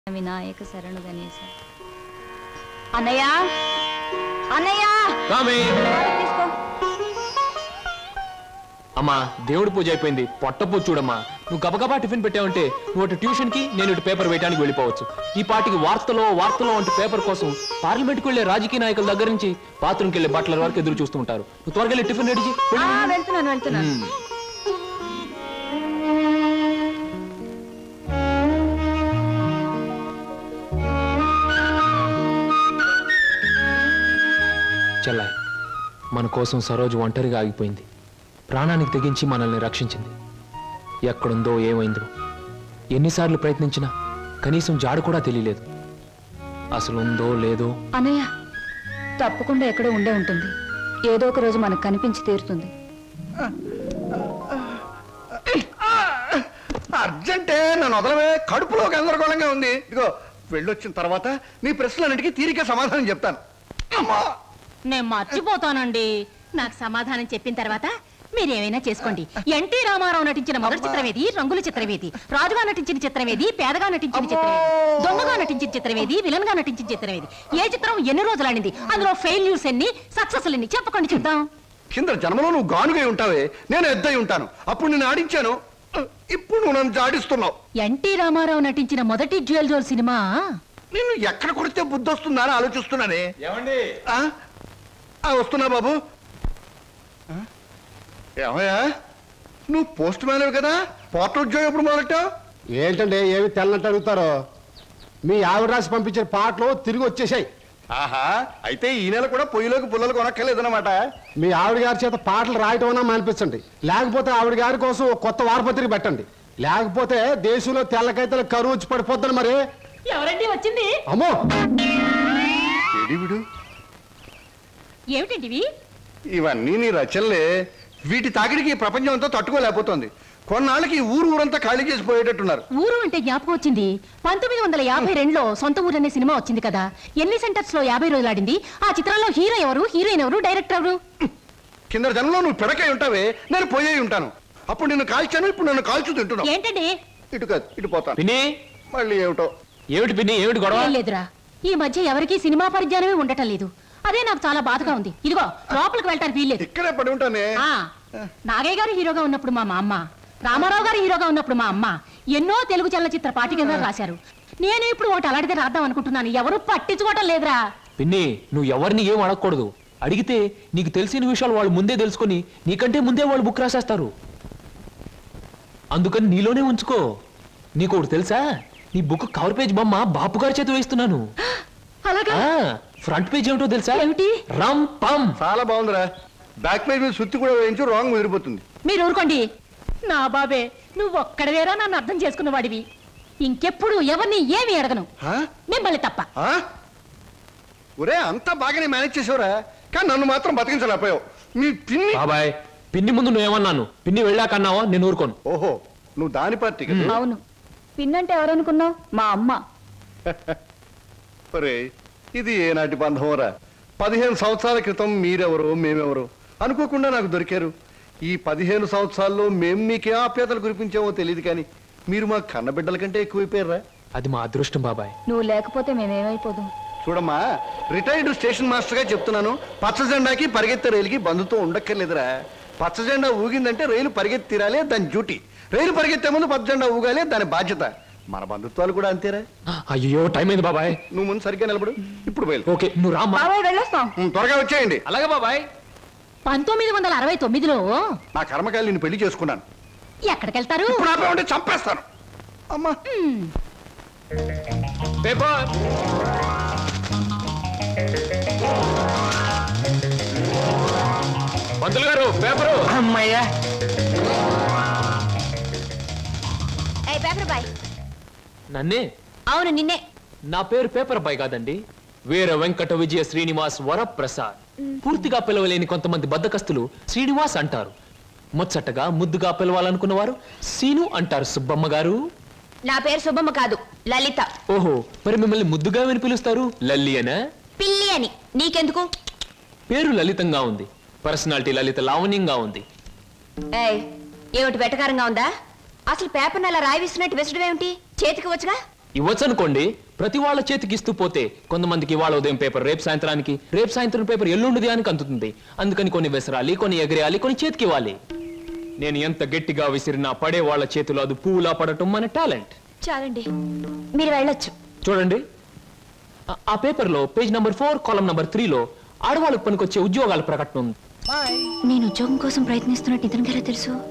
వినాయక శరణు గణేశ అన్నయ్య అన్నయ్య రామే హారతి తీసుకో అమ్మా దేవుడి పూజ అయిపోయింది పొట్ట పూజ చూడమ్మా నువ్వు గబగబా టిఫిన్ పెట్టావంటే నువ్వు అటు ట్యూషన్ కి నేను ఇటు పేపర్ వేయడానికి వెళ్ళిపోవచ్చు ఈ పాటికి వార్తలో వార్తలో అంటూ పేపర్ కోసం పార్లమెంట్కి వెళ్లే రాజకీయ నాయకుల దగ్గర నుంచి బాత్రూమ్కి వెళ్లే బట్టల వరకు ఎదురు చూస్తూ ఉంటారు నువ్వు త్వరగా వెళ్ళి టిఫిన్ రెడీ చేయి. ఆ, వెళ్తున్నాను వెళ్తున్నాను మ్మ్. చెల్లాయ్ మన కోసం సరోజు ఒంటరిగా ఆగిపోయింది ప్రాణానికి తెగించి మనల్ని రక్షించింది ఎక్కడుందో ఏమైందో ఎన్నిసార్లు ప్రయత్నించినా కనీసం జాడు కూడా తెలియలేదు అసలు ఉందో లేదో అన్నయ్య తప్పకుండా ఎక్కడో ఉండే ఉంటుంది ఏదో ఒక రోజు మనకు కనిపించి తీరుతుంది అర్జెంటే నన్ను వదలవే కడుపులో గందరగోళంగా ఉంది ఇదిగో వెళ్ళొచ్చిన తర్వాత నీ ప్రశ్నలన్నిటికీ తీరిక సమాధానం చెప్తాను అమ్మా నేను మర్చిపోతానండి నాకు సమాధానం చెప్పిన తర్వాత మీరేమైనా చేసుకోండి ఎన్టీ రామారావు నటించిన మొదటి చిత్రమేది రంగుల చిత్రమేది రాజుగా నటించిన చిత్రమేది పేదగా నటించిన చిత్రమేది దొంగగా నటించిన చిత్రమేది విలన్ గా నటించిన చిత్రమేది ఏ చిత్రం ఎన్ని రోజులు ఆడింది అందులో ఫెయిల్యూర్స్ ఎన్ని సక్సెస్ ఎన్ని చెప్పకండి చూద్దాం కింద జన్మలో నువ్వు గానుగై ఉంటావే నేను ఎద్దై ఉంటాను అప్పుడు నేను ఆడించాను ఇప్పుడు నువ్వు నన్ను జాడిస్తున్నావు ఎన్టీ రామారావు నటించిన మొదటి జ్యువెల్ జోల్ సినిమా నిన్ను ఎక్కడ కొడితే బుద్ధి వస్తుందా అని ఆలోచిస్తున్నానే ఆ? ఆ, వస్తున్నా బాబు ఆ? ఏమయ్యా నువ్వు పోస్ట్ మ్యాన్ కదా పోర్టల్ ఉద్యోగం ఎప్పుడు మొదలెట్టావు ఏంటండి ఏమి తెల్లంటే అడుగుతారో మీ ఆవిడ రాసి పంపించిన పాటలు తిరిగి వచ్చేసాయి ఆహా అయితే ఈ నెల కూడా పొయ్యిలోకి పుల్లలు కొనక్కర్లేదన్నమాట మీ ఆవిడ గారి చేత పాటలు రాయటం అన్నా మానిపించండి లేకపోతే ఆవిడ గారి కోసం ఒక కొత్త వారపత్రిక పెట్టండి లేకపోతే దేశంలో తెల్లకైతే కరువు వచ్చి పడిపోద్దని మరి ఎవరండి వచ్చింది అమ్మో ఏడి విడు ఏమిటండి ఇవి? ఇవన్నీ నీ రచనలే వీటి తాకిడికి ఈ ప్రపంచం అంతా తట్టుకోలేకపోతుంది కొన్నాళ్ళకి ఈ ఊరు ఊరంతా ఖాళీ చేసి పోయేటట్టున్నారు ఊరు అంటే జ్ఞాపకం వచ్చింది పంతొమ్మిది వందల యాభై రెండులో సొంత ఊరు అనే సినిమా వచ్చింది కదా ఎన్ని సెంటర్స్ లో యాభై రోజులు ఆడింది ఆ చిత్రంలో హీరో ఎవరు హీరోయిన్ ఎవరు డైరెక్టర్ ఎవరు కింద జనంలో నువ్వు పిడకై ఉంటావే నేను పోయే ఉంటాను అప్పుడు నిన్ను కాల్చాను ఇప్పుడు నన్ను కాల్చు తింటున్నావు ఏంటండి ఇటు కాదు ఇటు పోతాను పిన్ని మళ్ళీ ఏమిటో ఏమిటి పిన్ని ఏమిటి గొడవ ఏం లేదురా ఈ మధ్య ఎవరికీ సినిమా పరిజ్ఞానమే ఉండటం లేదు అదే నాకు చాలా బాధగా ఉంది ఇదిగో లోపలికి వెళ్ళటానికి వీల్లేదు ఇక్కడే పడి ఉంటానే ఆ, నాగయ్య గారు హీరోగా ఉన్నప్పుడు మా మా అమ్మ రామారావు గారు హీరోగా ఉన్నప్పుడు మా అమ్మ ఎన్నో తెలుగు చలనచిత్ర పాఠికలు రాశారు నేను ఇప్పుడు ఒకటి అలాంటిదే రాద్దాం అనుకుంటున్నాను ఎవరు పట్టించుకోవటం లేదురా పిన్ని నువ్వు ఎవరిని ఏం అడగకూడదు అడిగితే నీకు తెలిసిన విషయాలు వాళ్ళు ముందే తెలుసుకొని నీకంటే ముందే వాళ్ళు బుక్ రాసేస్తారు అందుకని నీలోనే ఉంచుకో నీకు ఒకటి తెలుసా నీ బుక్ కవర్ పేజ్ బొమ్మ బాపు గారి చేత వేస్తున్నాను అలాగా ఆ, ఫ్రంట్ పేజ్ ఏమిటో తెలుసా ఏమిటి? రమ్ పమ్ చాలా బాగుందిరా బ్యాక్ పేజ్ మీద సుత్తి కూడా వేయించు రాంగ్ ముదిరిపోతుంది మీరు ఊరుకోండి నా బాబే నువ్వు ఒక్కడవేరా నన్ను అర్థం చేసుకున్న వాడివి ఇంకెప్పుడు ఎవరిని ఏమి అడగను ఆ? మిమ్మల్ని తప్ప ఆ? ఒరే అంతా బాగానే మేనేజ్ చేసావురా కానీ నన్ను మాత్రం బతికించలేకపోయావు మీ పిన్ని బాబాయ్ పిన్ని ముందు నువ్వేమన్నాను పిన్ని వెళ్ళాకన్నావా నేను ఊరుకోను ఓహో నువ్వు దాని పార్టీ కదా అవును పిన్నంటే ఎవరనుకున్నావు మా అమ్మ ఒరే ఇది ఏనాటి బంధంరా పదిహేను సంవత్సరాల క్రితం మీరెవరు మేమెవరు అనుకోకుండా నాకు దొరికారు ఈ పదిహేను సంవత్సరాల్లో మేము మీకే ఆప్యాతలు కురిపించామో తెలియదు కానీ మీరు మా కన్నబిడ్డల కంటే ఎక్కువైపోయారా అది మా అదృష్టం బాబాయ్ నువ్వు లేకపోతే మేమేమైపోదు చూడమ్మా రిటైర్డ్ స్టేషన్ మాస్టర్ గా చెప్తున్నాను పచ్చ జెండాకి పరిగెత్తే రైలుకి బంధుత్వం ఉండక్కర్లేదురా పచ్చ జెండా ఊగిందంటే రైలు పరిగెత్తి తీరాలి దాని డ్యూటీ రైలు పరిగెత్తే ముందు పచ్చ జెండా ఊగాలి దాని బాధ్యత మన బంధుత్వాలు కూడా అంతేరా అయ్యో టైం అయింది బాబాయ్ నువ్వు ముందు సరిగ్గా నిలబడు ఇప్పుడు బయలు ఓకే నువ్వు రామ్మా బాబాయ్ వెళ్ళొస్తాం ఉమ్, త్వరగా వచ్చేయండి అలాగే బాబాయ్ పంతొమ్మిది వందల అరవై తొమ్మిదిలో నా కర్మకాయలు నేను పెళ్లి చేసుకున్నాను ఎక్కడికెళ్తారు ఇప్పుడు ఆపే ఉంటే చంపేస్తాను అమ్మా పేపర్ పంతులు గారు పేపరు అమ్మయ్యా పేపర్ బాయ్ నన్నే అవును నిన్నే నా పేరు పేపర్ బాయ్ కాదండి వీర వెంకట విజయ శ్రీనివాస్ వరప్రసాద్ పూర్తిగా పిలవలేని కొంతమంది బద్దకస్తులు శ్రీనివాస్ అంటారు ముచ్చటగా ముద్దుగా పిలవాలనుకున్న వారు సీను అంటారు సుబ్బమ్మ గారు నా పేరు శుభమ్మ కాదు లలిత ఓహో మరి మిమ్మల్ని ముద్దుగా విని పిలుస్తారు లల్లి అనా పిల్లి అని నీకెందుకు పేరు లలితంగా ఉంది పర్సనాలిటీ లలిత లావణ్యంగా ఉంది ఏయ్ ఏమిటి వెటకారంగా ఉందా అసలు పేపర్ని అలా రాయి విసినట్టు విసడం ఏమిటి చేతికి వచ్చుగా ఇవ్వచ్చు అనుకోండి ప్రతి వాళ్ళ చేతికి ఇస్తూ పోతే కొంతమందికి ఇవాళ ఉదయం పేపర్ రేపు సాయంత్రానికి రేపు సాయంత్రం పేపర్ ఎల్లుండి దానికి అందుతుంది అందుకని కొన్ని విసరాలి కొన్ని ఎగరేయాలి కొన్ని చేతికి ఇవ్వాలి నేను ఎంత గట్టిగా విసిరినా పడే వాళ్ళ చేతిలో అది పువ్వులా పడటం మన టాలెంట్ చాలండి మీరు వెళ్ళొచ్చు చూడండి ఆ- ఆ పేపర్లో page number four column number త్రీలో ఆడవాళ్ళకు పనికొచ్చే ఉద్యోగాల ప్రకటన ఉంది నేను ఉద్యోగం కోసం ప్రయత్నిస్తున్నట్టు ఇతనికి ఎలా తెలుసు